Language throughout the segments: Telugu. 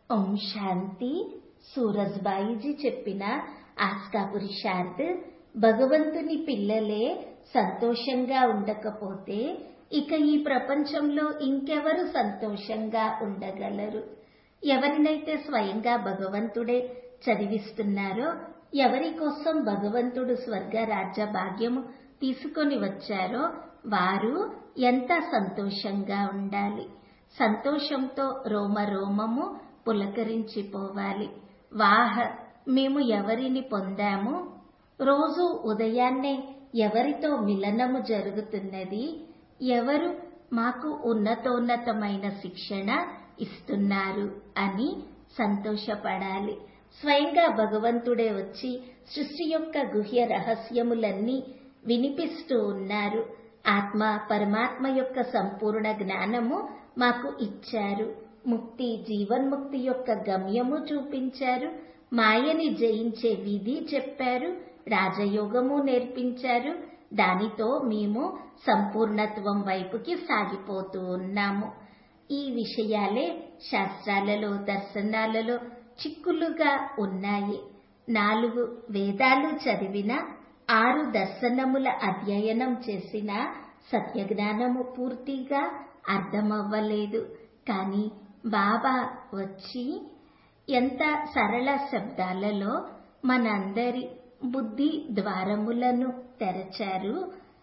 ఓం శాంతి సూరజ్బాయిజీ చెప్పిన ఆస్కా పురుషార్థ్ భగవంతుని పిల్లలే సంతోషంగా ఉండకపోతే ఇక ఈ ప్రపంచంలో ఇంకెవరు సంతోషంగా ఉండగలరు ఎవరినైతే స్వయంగా భగవంతుడే చదివిస్తున్నారో ఎవరి కోసం భగవంతుడు స్వర్గ రాజ్య భాగ్యము తీసుకొని వచ్చారో వారు ఎంత సంతోషంగా ఉండాలి సంతోషంతో రోమ రోమము పులకరించిపోవాలి వాహ మేము ఎవరిని పొందాము రోజు ఉదయాన్నే ఎవరితో మిలనము జరుగుతున్నది ఎవరు మాకు ఉన్నతోన్నతమైన శిక్షణ ఇస్తున్నారు అని సంతోషపడాలి స్వయంగా భగవంతుడే వచ్చి సృష్టి యొక్క గుహ్య రహస్యములన్నీ వినిపిస్తూ ఉన్నారు ఆత్మ పరమాత్మ యొక్క సంపూర్ణ జ్ఞానము మాకు ఇచ్చారు ముక్తి జీవన్ముక్తి యొక్క గమ్యము చూపించారు మాయని జయించే విధి చెప్పారు రాజయోగము నేర్పించారు దానితో మేము సంపూర్ణత్వం వైపుకి సాగిపోతూ ఉన్నాము ఈ విషయాలే శాస్త్రాలలో దర్శనాలలో చిక్కులుగా ఉన్నాయి నాలుగు వేదాలు చదివిన ఆరు దర్శనముల అధ్యయనం చేసిన సత్యజ్ఞానము పూర్తిగా అర్థమవ్వలేదు కానీ బాబా వచ్చి ఎంత సరళ శబ్దాలలో మనందరి బుద్ధి ద్వారములను తెరచారు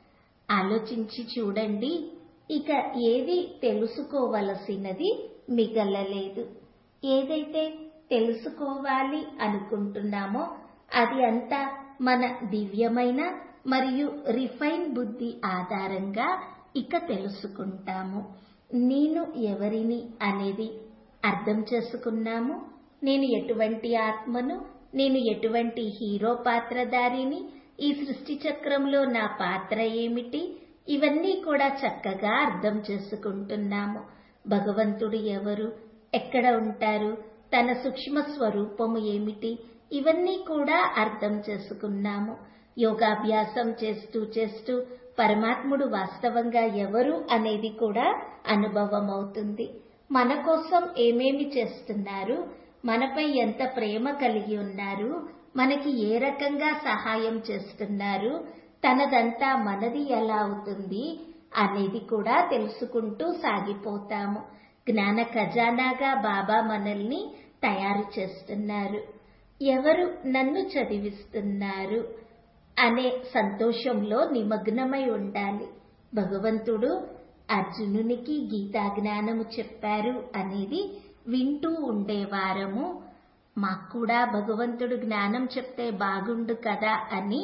ఆలోచించి చూడండి ఇక ఏది తెలుసుకోవలసినది మిగలలేదు ఏదైతే తెలుసుకోవాలి అనుకుంటున్నామో అది అంతా మన దివ్యమైన మరియు రిఫైన్ బుద్ధి ఆధారంగా ఇక తెలుసుకుంటాము నేను ఎవరిని అనేది అర్థం చేసుకున్నాము నేను ఎటువంటి ఆత్మను నేను ఎటువంటి హీరో పాత్రధారిని ఈ సృష్టి చక్రంలో నా పాత్ర ఏమిటి ఇవన్నీ కూడా చక్కగా అర్థం చేసుకుంటున్నాము భగవంతుడు ఎవరు ఎక్కడ ఉంటారు తన సూక్ష్మ స్వరూపము ఏమిటి ఇవన్నీ కూడా అర్థం చేసుకున్నాము యోగాభ్యాసం చేస్తూ చేస్తూ పరమాత్ముడు వాస్తవంగా ఎవరు అనేది కూడా అనుభవం అవుతుంది మన కోసం ఏమేమి చేస్తున్నారు మనపై ఎంత ప్రేమ కలిగి ఉన్నారు మనకి ఏ రకంగా సహాయం చేస్తున్నారు తనదంతా మనది ఎలా అవుతుంది అనేది కూడా తెలుసుకుంటూ సాగిపోతాము జ్ఞాన ఖజానాగా బాబా మనల్ని తయారు చేస్తున్నారు ఎవరు నన్ను చదివిస్తున్నారు అనే సంతోషంలో నిమగ్నమై ఉండాలి భగవంతుడు అర్జునునికి గీతా జ్ఞానము చెప్పారు అనేది వింటూ ఉండేవారము మాకు కూడా భగవంతుడు జ్ఞానం చెప్తే బాగుండు కదా అని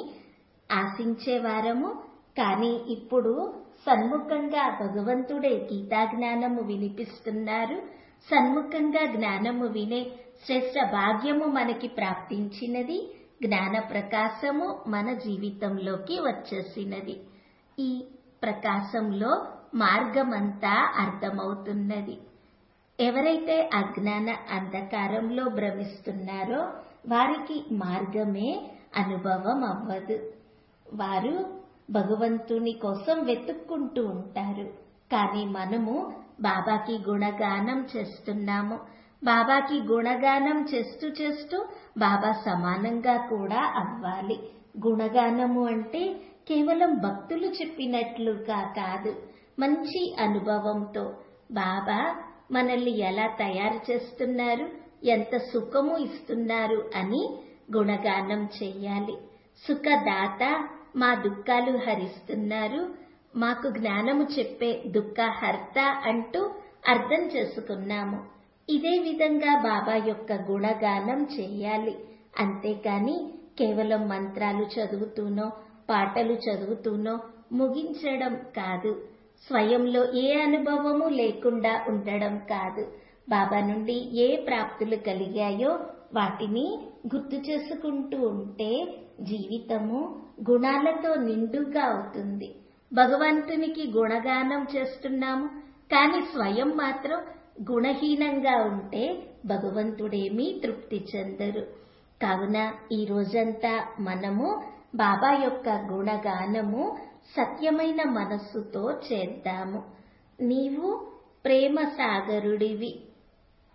ఆశించేవారము కానీ ఇప్పుడు సన్ముఖంగా భగవంతుడే గీతా జ్ఞానము వినిపిస్తున్నారు సన్ముఖంగా జ్ఞానము వినే శ్రేష్ట భాగ్యము మనకి ప్రాప్తించినది జ్ఞాన ప్రకాశము మన జీవితంలోకి వచ్చేసినది ఈ ప్రకాశంలో మార్గమంతా అర్థమవుతున్నది ఎవరైతే అజ్ఞాన అంధకారంలో భ్రమిస్తున్నారో వారికి మార్గమే అనుభవం అవ్వదు వారు భగవంతుని కోసం వెతుక్కుంటూ ఉంటారు కానీ మనము బాబాకి గుణగానం చేస్తున్నాము బాబాకి గుణగానం చేస్తూ చేస్తూ బాబా సమానంగా కూడా అవ్వాలి గుణగానము అంటే కేవలం భక్తులు చెప్పినట్లుగా కాదు మంచి అనుభవంతో బాబా మనల్ని ఎలా తయారు చేస్తున్నారు ఎంత సుఖము ఇస్తున్నారు అని గుణగానం చెయ్యాలి సుఖదాత మా దుఃఖాలు హరిస్తున్నారు మాకు జ్ఞానము చెప్పే దుఃఖహర్త అంటూ అర్థం చేసుకున్నాము ఇదే విధంగా బాబా యొక్క గుణగానం చేయాలి అంతేకాని కేవలం మంత్రాలు చదువుతూనో పాటలు చదువుతూనో ముగించడం కాదు స్వయంలో ఏ అనుభవము లేకుండా ఉండడం కాదు బాబా నుండి ఏ ప్రాప్తులు కలిగాయో వాటిని గుర్తు చేసుకుంటూ ఉంటే జీవితము గుణాలతో నిండుగా అవుతుంది భగవంతునికి గుణగానం చేస్తున్నాము కానీ స్వయం మాత్రం గుణహీనంగా ఉంటే భగవంతుడేమీ తృప్తి చెందరు కావున ఈ రోజంతా మనము బాబా యొక్క గుణగానము సత్యమైన మనస్సుతో చేద్దాము నీవు ప్రేమ సాగరుడివి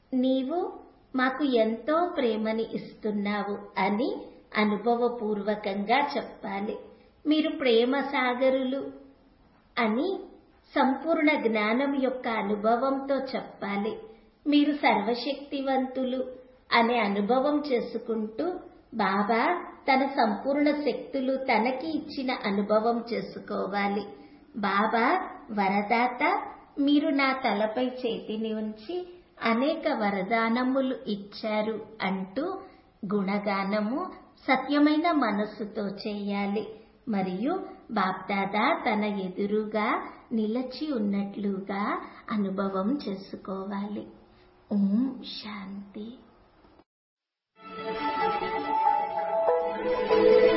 నీవు మాకు ఎంతో ప్రేమని ఇస్తున్నావు అని అనుభవపూర్వకంగా చెప్పాలి మీరు ప్రేమ సాగరులు అని సంపూర్ణ జ్ఞానం యొక్క అనుభవంతో చెప్పాలి మీరు సర్వశక్తివంతులు అనే అనుభవం చేసుకుంటూ బాబా తన సంపూర్ణ శక్తులు తనకి ఇచ్చిన అనుభవం చేసుకోవాలి బాబా వరదాత మీరు నా తలపై చేతిని ఉంచి అనేక వరదానములు ఇచ్చారు అంటూ గుణగానము సత్యమైన మనస్సుతో చేయాలి మరియు బాప్దాదా తన ఎదురుగా నిలచి ఉన్నట్లుగా అనుభవం చేసుకోవాలి ఓం శాంతి